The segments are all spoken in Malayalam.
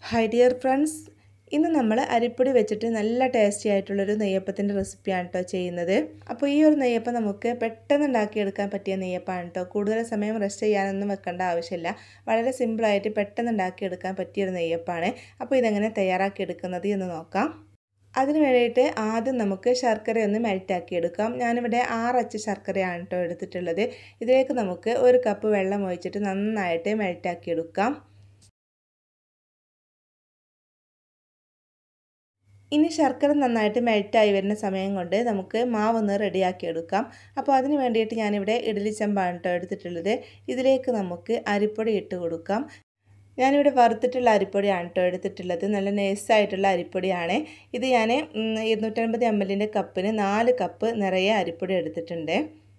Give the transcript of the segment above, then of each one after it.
ഹൈ ഡിയർ ഫ്രണ്ട്സ് ഇന്ന് നമ്മൾ അരിപ്പൊടി വെച്ചിട്ട് നല്ല ടേസ്റ്റി ആയിട്ടുള്ളൊരു നെയ്യപ്പത്തിൻ്റെ റെസിപ്പിയാണ് കേട്ടോ ചെയ്യുന്നത് അപ്പോൾ ഈ ഒരു നെയ്യപ്പം നമുക്ക് പെട്ടെന്ന് ഉണ്ടാക്കിയെടുക്കാൻ പറ്റിയ നെയ്യപ്പമാണ് കേട്ടോ കൂടുതൽ സമയം റെസ്റ്റ് ചെയ്യാനൊന്നും വെക്കേണ്ട ആവശ്യമില്ല വളരെ സിമ്പിളായിട്ട് പെട്ടെന്ന് ഉണ്ടാക്കിയെടുക്കാൻ പറ്റിയൊരു നെയ്യപ്പമാണ് അപ്പോൾ ഇതെങ്ങനെ തയ്യാറാക്കിയെടുക്കുന്നത് എന്ന് നോക്കാം അതിന് വേണ്ടിയിട്ട് ആദ്യം നമുക്ക് ശർക്കര ഒന്ന് മെൽറ്റാക്കി എടുക്കാം ഞാനിവിടെ ആറച്ച് ശർക്കരയാണ് കേട്ടോ എടുത്തിട്ടുള്ളത് ഇതിലേക്ക് നമുക്ക് ഒരു കപ്പ് വെള്ളം ഒഴിച്ചിട്ട് നന്നായിട്ട് മെൽറ്റാക്കി എടുക്കാം ഇനി ശർക്കര നന്നായിട്ട് മെൽറ്റായി വരുന്ന സമയം കൊണ്ട് നമുക്ക് മാവ് ഒന്ന് റെഡിയാക്കി എടുക്കാം അപ്പോൾ അതിന് വേണ്ടിയിട്ട് ഞാനിവിടെ ഇഡ്ഡലി ചെമ്പാണ് കേട്ടോ എടുത്തിട്ടുള്ളത് ഇതിലേക്ക് നമുക്ക് അരിപ്പൊടി ഇട്ട് കൊടുക്കാം ഞാനിവിടെ വറുത്തിട്ടുള്ള അരിപ്പൊടിയാണ് കേട്ടോ എടുത്തിട്ടുള്ളത് നല്ല നൈസായിട്ടുള്ള അരിപ്പൊടിയാണ് ഇത് ഞാൻ ഇരുന്നൂറ്റൻപത് എം എല്ലിൻ്റെ കപ്പിന് നാല് കപ്പ് നിറയെ അരിപ്പൊടി എടുത്തിട്ടുണ്ട്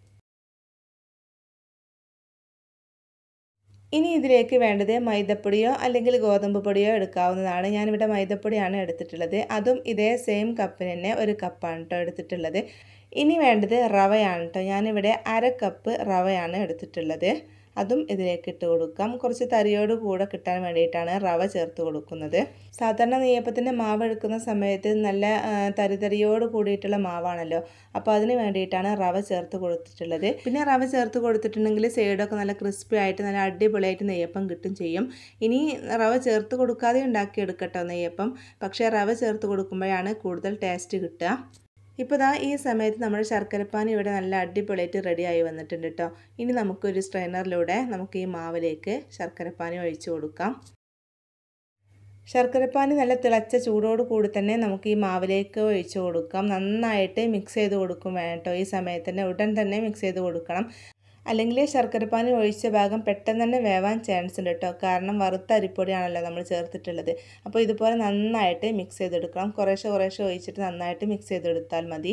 ഇനി ഇതിലേക്ക് വേണ്ടത് മൈദപ്പൊടിയോ അല്ലെങ്കിൽ ഗോതമ്പ് പൊടിയോ എടുക്കാവുന്നതാണ് ഞാനിവിടെ മൈദപ്പൊടിയാണ് എടുത്തിട്ടുള്ളത് അതും ഇതേ സെയിം കപ്പിന് തന്നെ ഒരു കപ്പാണ് കേട്ടോ എടുത്തിട്ടുള്ളത് ഇനി വേണ്ടത് റവയാണ് കേട്ടോ ഞാനിവിടെ അര കപ്പ് റവയാണ് എടുത്തിട്ടുള്ളത് അതും ഇതിലേക്ക് ഇട്ട് കൊടുക്കാം കുറച്ച് തരിയോട് കൂടെ കിട്ടാൻ വേണ്ടിയിട്ടാണ് റവ ചേർത്ത് കൊടുക്കുന്നത് സാധാരണ നെയ്യപ്പത്തിൻ്റെ മാവ് എടുക്കുന്ന സമയത്ത് നല്ല തരിതരിയോട് കൂടിയിട്ടുള്ള മാവാണല്ലോ അപ്പോൾ അതിന് വേണ്ടിയിട്ടാണ് റവ ചേർത്ത് കൊടുത്തിട്ടുള്ളത് പിന്നെ റവ ചേർത്ത് കൊടുത്തിട്ടുണ്ടെങ്കിൽ സൈഡൊക്കെ നല്ല ക്രിസ്പി ആയിട്ട് നല്ല അടിപൊളിയായിട്ട് നെയ്യപ്പം കിട്ടും ചെയ്യും ഇനി റവ ചേർത്ത് കൊടുക്കാതെ ഉണ്ടാക്കിയെടുക്കട്ടോ നെയ്യപ്പം പക്ഷേ റവ ചേർത്ത് കൊടുക്കുമ്പോഴാണ് കൂടുതൽ ടേസ്റ്റ് കിട്ടുക ഇപ്പോൾ ദാ ഈ സമയത്ത് നമ്മുടെ ശർക്കരപ്പാനി ഇവിടെ നല്ല അടിപൊളിയായിട്ട് റെഡിയായി വന്നിട്ടുണ്ട് കേട്ടോ ഇനി നമുക്കൊരു സ്ട്രെയിനറിലൂടെ നമുക്ക് ഈ മാവിലേക്ക് ശർക്കരപ്പാനി ഒഴിച്ചു കൊടുക്കാം ശർക്കരപ്പാനി നല്ല തിളച്ച ചൂടോട് കൂടി തന്നെ നമുക്ക് ഈ മാവിലേക്ക് ഒഴിച്ചു കൊടുക്കാം നന്നായിട്ട് മിക്സ് ചെയ്ത് കൊടുക്കും വേട്ടോ ഈ സമയത്ത് തന്നെ ഉടൻ തന്നെ മിക്സ് ചെയ്ത് കൊടുക്കണം അല്ലെങ്കിൽ ശർക്കരപ്പാനി ഒഴിച്ച ഭാഗം പെട്ടെന്ന് തന്നെ വേവാൻ ചാൻസ് ഉണ്ട് കേട്ടോ കാരണം വറുത്ത അരിപ്പൊടിയാണല്ലോ നമ്മൾ ചേർത്തിട്ടുള്ളത് അപ്പോൾ ഇതുപോലെ നന്നായിട്ട് മിക്സ് ചെയ്തെടുക്കണം കുറേശ്ശെ കുറേശ്ശെ ഒഴിച്ചിട്ട് നന്നായിട്ട് മിക്സ് ചെയ്തെടുത്താൽ മതി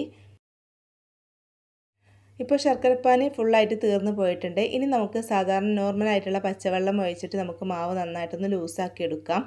ഇപ്പോൾ ശർക്കരപ്പാനി ഫുള്ളായിട്ട് തീർന്നു പോയിട്ടുണ്ട് ഇനി നമുക്ക് സാധാരണ നോർമൽ ആയിട്ടുള്ള പച്ചവെള്ളം ഒഴിച്ചിട്ട് നമുക്ക് മാവ് നന്നായിട്ടൊന്ന് ലൂസാക്കി എടുക്കാം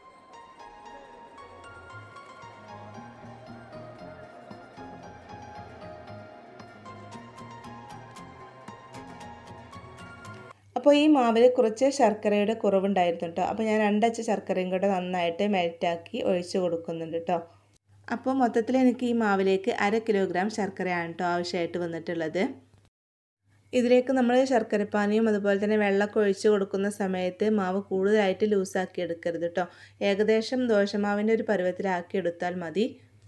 അപ്പോൾ ഈ മാവിൽ കുറച്ച് ശർക്കരയുടെ കുറവുണ്ടായിരുന്നു കേട്ടോ അപ്പോൾ ഞാൻ രണ്ടച്ച് ശർക്കരയും കൂടെ നന്നായിട്ട് മെൽറ്റാക്കി ഒഴിച്ച് കൊടുക്കുന്നുണ്ട് കേട്ടോ അപ്പോൾ മൊത്തത്തിൽ എനിക്ക് ഈ മാവിലേക്ക് അര കിലോഗ്രാം ശർക്കരയാണ് കേട്ടോ ആവശ്യമായിട്ട് വന്നിട്ടുള്ളത് ഇതിലേക്ക് നമ്മൾ ശർക്കരപ്പാനിയും അതുപോലെ തന്നെ വെള്ളമൊക്കെ ഒഴിച്ച് കൊടുക്കുന്ന സമയത്ത് മാവ് കൂടുതലായിട്ട് ലൂസാക്കി എടുക്കരുത് കേട്ടോ ഏകദേശം ദോശമാവിൻ്റെ ഒരു പരുവത്തിലാക്കി എടുത്താൽ മതി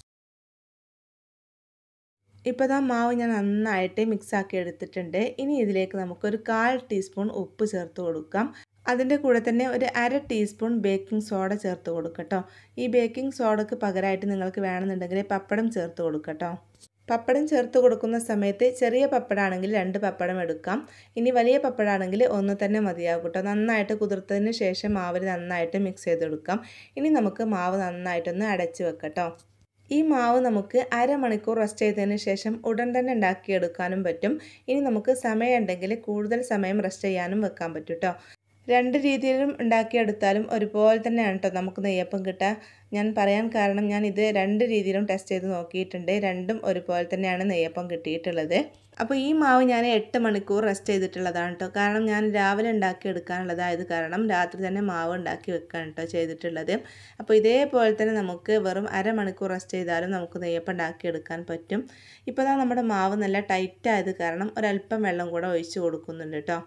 ഇപ്പോൾ ദാ മാവ് ഞാൻ നന്നായിട്ട് മിക്സാക്കി എടുത്തിട്ടുണ്ട് ഇനി ഇതിലേക്ക് നമുക്കൊരു കാൽ ടീസ്പൂൺ ഉപ്പ് ചേർത്ത് കൊടുക്കാം അതിൻ്റെ കൂടെ തന്നെ ഒരു അര ടീസ്പൂൺ ബേക്കിംഗ് സോഡ ചേർത്ത് കൊടുക്കട്ടോ ഈ ബേക്കിംഗ് സോഡക്ക് പകരമായിട്ട് നിങ്ങൾക്ക് വേണമെന്നുണ്ടെങ്കിൽ പപ്പടം ചേർത്ത് കൊടുക്കട്ടോ പപ്പടം ചേർത്ത് കൊടുക്കുന്ന സമയത്ത് ചെറിയ പപ്പടാണെങ്കിൽ രണ്ട് പപ്പടം എടുക്കാം ഇനി വലിയ പപ്പടാണെങ്കിൽ ഒന്ന് തന്നെ മതിയാകും കേട്ടോ നന്നായിട്ട് കുതിർത്തതിന് ശേഷം മാവിൽ നന്നായിട്ട് മിക്സ് ചെയ്തെടുക്കാം ഇനി നമുക്ക് മാവ് നന്നായിട്ടൊന്ന് അടച്ച് വെക്കട്ടോ ഈ മാവ് നമുക്ക് അരമണിക്കൂർ റെസ്റ്റ് ചെയ്തതിന് ശേഷം ഉടൻ തന്നെ ഉണ്ടാക്കിയെടുക്കാനും പറ്റും ഇനി നമുക്ക് സമയമുണ്ടെങ്കിൽ കൂടുതൽ സമയം റെസ്റ്റ് ചെയ്യാനും വെക്കാൻ പറ്റും കേട്ടോ രണ്ട് രീതിയിലും ഉണ്ടാക്കിയെടുത്താലും ഒരുപോലെ തന്നെയാണ് കേട്ടോ നമുക്ക് നെയ്യപ്പം കിട്ടുക ഞാൻ പറയാൻ കാരണം ഞാൻ ഇത് രണ്ട് രീതിയിലും ടെസ്റ്റ് ചെയ്ത് നോക്കിയിട്ടുണ്ട് രണ്ടും ഒരുപോലെ തന്നെയാണ് നെയ്യപ്പം കിട്ടിയിട്ടുള്ളത് അപ്പോൾ ഈ മാവ് ഞാൻ എട്ട് മണിക്കൂർ റെസ്റ്റ് ചെയ്തിട്ടുള്ളതാണ് കേട്ടോ കാരണം ഞാൻ രാവിലെ ഉണ്ടാക്കി എടുക്കാനുള്ളതായത് കാരണം രാത്രി തന്നെ മാവ് ഉണ്ടാക്കി വെക്കാൻ കേട്ടോ ചെയ്തിട്ടുള്ളത് അപ്പോൾ ഇതേപോലെ തന്നെ നമുക്ക് വെറും അരമണിക്കൂർ റെസ്റ്റ് ചെയ്താലും നമുക്ക് നെയ്യപ്പം ഉണ്ടാക്കിയെടുക്കാൻ പറ്റും ഇപ്പോൾ ദാ നമ്മുടെ മാവ് നല്ല ടൈറ്റ് ആയത് കാരണം ഒരല്പം വെള്ളം കൂടെ ഒഴിച്ച് കൊടുക്കുന്നുണ്ട് കേട്ടോ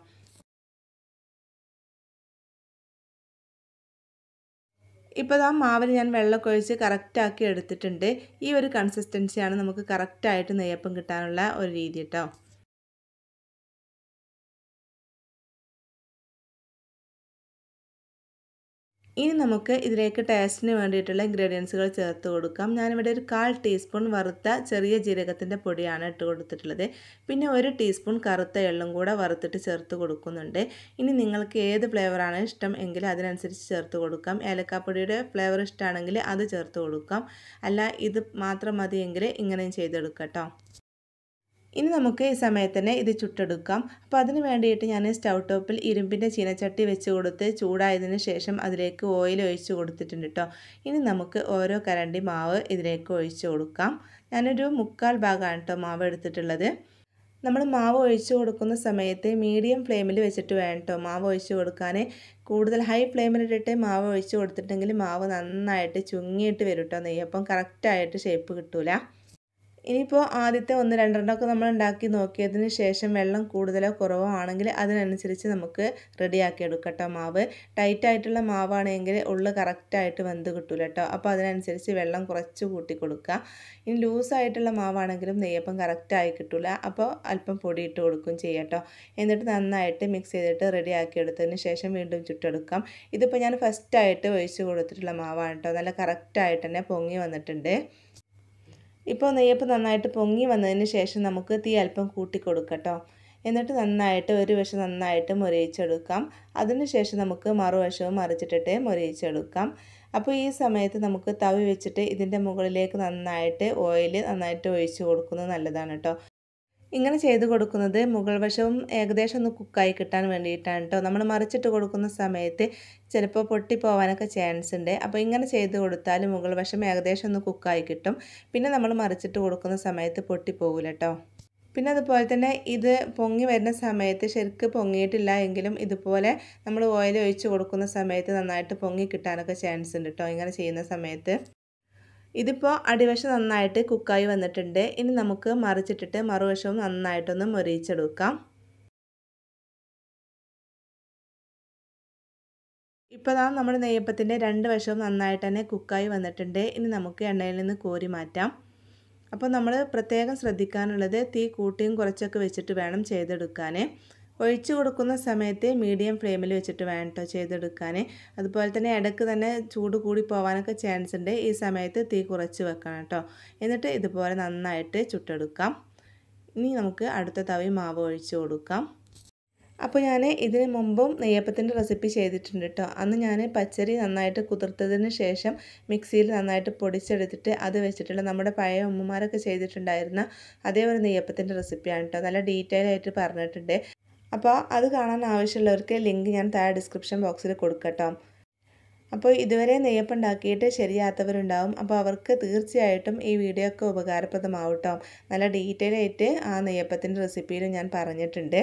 ഇപ്പോൾ ആ മാവിൽ ഞാൻ വെള്ളമൊക്കെ ഒഴിച്ച് കറക്റ്റാക്കി എടുത്തിട്ടുണ്ട് ഈ ഒരു കൺസിസ്റ്റൻസിയാണ് നമുക്ക് കറക്റ്റായിട്ട് നെയ്യപ്പം കിട്ടാനുള്ള ഒരു രീതി കേട്ടോ ഇനി നമുക്ക് ഇതിലേക്ക് ടേസ്റ്റിന് വേണ്ടിയിട്ടുള്ള ഇൻഗ്രീഡിയൻസുകൾ ചേർത്ത് കൊടുക്കാം ഞാനിവിടെ ഒരു കാൽ ടീസ്പൂൺ വറുത്ത ചെറിയ ജീരകത്തിൻ്റെ പൊടിയാണ് ഇട്ട് കൊടുത്തിട്ടുള്ളത് പിന്നെ ഒരു ടീസ്പൂൺ കറുത്ത എള്ളും കൂടെ വറുത്തിട്ട് ചേർത്ത് കൊടുക്കുന്നുണ്ട് ഇനി നിങ്ങൾക്ക് ഏത് ഫ്ലേവറാണ് ഇഷ്ടം എങ്കിൽ അതിനനുസരിച്ച് ചേർത്ത് കൊടുക്കാം ഏലക്കാപ്പൊടിയുടെ ഫ്ലേവർ ഇഷ്ടമാണെങ്കിൽ അത് ചേർത്ത് കൊടുക്കാം അല്ല ഇത് മാത്രം മതിയെങ്കിൽ ഇങ്ങനെയും ചെയ്തെടുക്കാം കേട്ടോ ഇനി നമുക്ക് ഈ സമയത്ത് തന്നെ ഇത് ചുട്ടെടുക്കാം അപ്പോൾ അതിന് വേണ്ടിയിട്ട് ഞാൻ സ്റ്റൗ ടോപ്പിൽ ഇരുമ്പിൻ്റെ ചീനച്ചട്ടി വെച്ച് കൊടുത്ത് ചൂടായതിന് ശേഷം അതിലേക്ക് ഓയിൽ ഒഴിച്ച് കൊടുത്തിട്ടുണ്ട് കേട്ടോ ഇനി നമുക്ക് ഓരോ കരണ്ടി മാവ് ഇതിലേക്ക് ഒഴിച്ച് കൊടുക്കാം ഞാനൊരു മുക്കാൽ ഭാഗമാണ് കേട്ടോ മാവ് എടുത്തിട്ടുള്ളത് നമ്മൾ മാവ് ഒഴിച്ച് കൊടുക്കുന്ന സമയത്ത് മീഡിയം ഫ്ലെയിമിൽ വെച്ചിട്ട് വേണം കേട്ടോ മാവ് ഒഴിച്ച് കൊടുക്കാൻ കൂടുതൽ ഹൈ ഫ്ലെയിമിലിട്ടിട്ട് മാവ് ഒഴിച്ച് കൊടുത്തിട്ടുണ്ടെങ്കിൽ മാവ് നന്നായിട്ട് ചുങ്ങിയിട്ട് വരും കേട്ടോ നെയ്യപ്പം കറക്റ്റായിട്ട് ഷേപ്പ് കിട്ടൂല ഇനിയിപ്പോൾ ആദ്യത്തെ ഒന്ന് രണ്ടെണ്ണമൊക്കെ നമ്മൾ ഉണ്ടാക്കി നോക്കിയതിന് ശേഷം വെള്ളം കൂടുതലോ കുറവോ ആണെങ്കിൽ അതിനനുസരിച്ച് നമുക്ക് റെഡിയാക്കി എടുക്കാം കേട്ടോ മാവ് ടൈറ്റ് ആയിട്ടുള്ള മാവാണെങ്കിൽ ഉള്ളു കറക്റ്റായിട്ട് വെന്ത് കിട്ടൂല കേട്ടോ അപ്പോൾ അതിനനുസരിച്ച് വെള്ളം കുറച്ച് കൂട്ടി കൊടുക്കുക ഇനി ലൂസായിട്ടുള്ള മാവാണെങ്കിലും നെയ്യപ്പം കറക്റ്റായി കിട്ടൂല അപ്പോൾ അല്പം പൊടി ഇട്ട് കൊടുക്കും ചെയ്യാം കേട്ടോ എന്നിട്ട് നന്നായിട്ട് മിക്സ് ചെയ്തിട്ട് റെഡിയാക്കി എടുത്തതിന് ശേഷം വീണ്ടും ചുട്ടെടുക്കാം ഇതിപ്പോൾ ഞാൻ ഫസ്റ്റായിട്ട് ഒഴിച്ച് കൊടുത്തിട്ടുള്ള മാവാണ് കേട്ടോ നല്ല കറക്റ്റായിട്ട് തന്നെ പൊങ്ങി വന്നിട്ടുണ്ട് ഇപ്പോൾ നെയ്യപ്പം നന്നായിട്ട് പൊങ്ങി വന്നതിന് ശേഷം നമുക്ക് തീ അല്പം കൂട്ടി കൊടുക്കട്ടോ എന്നിട്ട് നന്നായിട്ട് ഒരു വശം നന്നായിട്ട് മൊരിയിച്ചെടുക്കാം അതിനുശേഷം നമുക്ക് മറുവശവും മറിച്ചിട്ടിട്ട് മൊരിയിച്ചെടുക്കാം അപ്പോൾ ഈ സമയത്ത് നമുക്ക് തവി വെച്ചിട്ട് ഇതിൻ്റെ മുകളിലേക്ക് നന്നായിട്ട് ഓയിൽ നന്നായിട്ട് ഒഴിച്ച് കൊടുക്കുന്നത് നല്ലതാണ് കേട്ടോ ഇങ്ങനെ ചെയ്ത് കൊടുക്കുന്നത് മുകൾ വശവും ഏകദേശം ഒന്ന് കുക്കായി കിട്ടാൻ വേണ്ടിയിട്ടാണ് കേട്ടോ നമ്മൾ മറിച്ചിട്ട് കൊടുക്കുന്ന സമയത്ത് ചിലപ്പോൾ പൊട്ടിപ്പോവാനൊക്കെ ചാൻസ് ഉണ്ട് അപ്പോൾ ഇങ്ങനെ ചെയ്ത് കൊടുത്താൽ മുകൾ വശം ഏകദേശം ഒന്ന് കുക്കായി കിട്ടും പിന്നെ നമ്മൾ മറിച്ചിട്ട് കൊടുക്കുന്ന സമയത്ത് പൊട്ടിപ്പോകില്ല കേട്ടോ പിന്നെ അതുപോലെ തന്നെ ഇത് പൊങ്ങി വരുന്ന സമയത്ത് ശരിക്ക് പൊങ്ങിയിട്ടില്ല എങ്കിലും ഇതുപോലെ നമ്മൾ ഓയിൽ ഒഴിച്ച് കൊടുക്കുന്ന സമയത്ത് നന്നായിട്ട് പൊങ്ങി കിട്ടാനൊക്കെ ചാൻസ് ഉണ്ട് കേട്ടോ ഇങ്ങനെ ചെയ്യുന്ന സമയത്ത് ഇതിപ്പോൾ അടിവശം നന്നായിട്ട് കുക്കായി വന്നിട്ടുണ്ട് ഇനി നമുക്ക് മറിച്ചിട്ടിട്ട് മറുവശവും നന്നായിട്ടൊന്ന് മൊരിയിച്ചെടുക്കാം ഇപ്പോൾ നാം നമ്മുടെ നെയ്യപ്പത്തിൻ്റെ രണ്ട് വശവും നന്നായിട്ട് തന്നെ കുക്കായി വന്നിട്ടുണ്ട് ഇനി നമുക്ക് എണ്ണയിൽ നിന്ന് കോരി മാറ്റാം അപ്പോൾ നമ്മൾ പ്രത്യേകം ശ്രദ്ധിക്കാനുള്ളത് തീ കൂട്ടിയും കുറച്ചൊക്കെ വെച്ചിട്ട് വേണം ചെയ്തെടുക്കാൻ ഒഴിച്ചു കൊടുക്കുന്ന സമയത്ത് മീഡിയം ഫ്ലെയിമിൽ വെച്ചിട്ട് വേണം കേട്ടോ ചെയ്തെടുക്കാൻ അതുപോലെ തന്നെ ഇടയ്ക്ക് തന്നെ ചൂട് കൂടി പോകാനൊക്കെ ചാൻസ് ഉണ്ട് ഈ സമയത്ത് തീ കുറച്ച് വെക്കണം കേട്ടോ എന്നിട്ട് ഇതുപോലെ നന്നായിട്ട് ചുട്ടെടുക്കാം ഇനി നമുക്ക് അടുത്ത തവി മാവ് ഒഴിച്ചു കൊടുക്കാം അപ്പോൾ ഞാൻ ഇതിന് മുമ്പും നെയ്യപ്പത്തിൻ്റെ റെസിപ്പി ചെയ്തിട്ടുണ്ട് കേട്ടോ അന്ന് ഞാൻ പച്ചരി നന്നായിട്ട് കുതിർത്തതിന് ശേഷം മിക്സിയിൽ നന്നായിട്ട് പൊടിച്ചെടുത്തിട്ട് അത് വെച്ചിട്ടുള്ള നമ്മുടെ പഴയ ഉമ്മമാരൊക്കെ ചെയ്തിട്ടുണ്ടായിരുന്ന അതേ ഒരു നെയ്യപ്പത്തിൻ്റെ റെസിപ്പിയാണ് കേട്ടോ നല്ല ഡീറ്റെയിൽ ആയിട്ട് പറഞ്ഞിട്ടുണ്ട് അപ്പോൾ അത് കാണാൻ ആവശ്യമുള്ളവർക്ക് ലിങ്ക് ഞാൻ താഴെ ഡിസ്ക്രിപ്ഷൻ ബോക്സിൽ കൊടുക്കട്ടോ അപ്പോൾ ഇതുവരെ നെയ്യപ്പം ഉണ്ടാക്കിയിട്ട് ശരിയാത്തവരുണ്ടാവും അപ്പോൾ അവർക്ക് തീർച്ചയായിട്ടും ഈ വീഡിയോ ഒക്കെ ഉപകാരപ്രദമാവും കേട്ടോ നല്ല ഡീറ്റെയിൽ ആയിട്ട് ആ നെയ്യപ്പത്തിൻ്റെ റെസിപ്പിയിൽ ഞാൻ പറഞ്ഞിട്ടുണ്ട്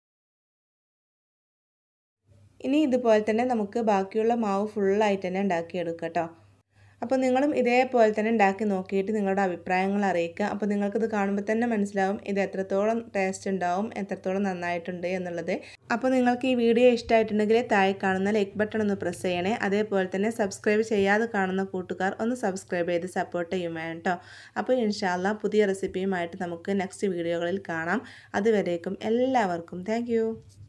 ഇനി ഇതുപോലെ തന്നെ നമുക്ക് ബാക്കിയുള്ള മാവ് ഫുള്ളായിട്ട് തന്നെ ഉണ്ടാക്കിയെടുക്കാം കേട്ടോ അപ്പോൾ നിങ്ങളും ഇതേപോലെ തന്നെ ഉണ്ടാക്കി നോക്കിയിട്ട് നിങ്ങളുടെ അഭിപ്രായങ്ങൾ അറിയിക്കുക അപ്പോൾ നിങ്ങൾക്കിത് കാണുമ്പോൾ തന്നെ മനസ്സിലാവും ഇത് എത്രത്തോളം ടേസ്റ്റ് ഉണ്ടാവും എത്രത്തോളം നന്നായിട്ടുണ്ട് എന്നുള്ളത് അപ്പോൾ നിങ്ങൾക്ക് ഈ വീഡിയോ ഇഷ്ടമായിട്ടുണ്ടെങ്കിൽ താഴെ കാണുന്ന ലൈക്ക് ബട്ടൺ ഒന്ന് പ്രസ് ചെയ്യണേ അതേപോലെ തന്നെ സബ്സ്ക്രൈബ് ചെയ്യാതെ കാണുന്ന കൂട്ടുകാർ ഒന്ന് സബ്സ്ക്രൈബ് ചെയ്ത് സപ്പോർട്ട് ചെയ്യും വേണം കേട്ടോ അപ്പോൾ ഇൻഷാല്ല പുതിയ റെസിപ്പിയുമായിട്ട് നമുക്ക് നെക്സ്റ്റ് വീഡിയോകളിൽ കാണാം അതുവരേക്കും എല്ലാവർക്കും താങ്ക്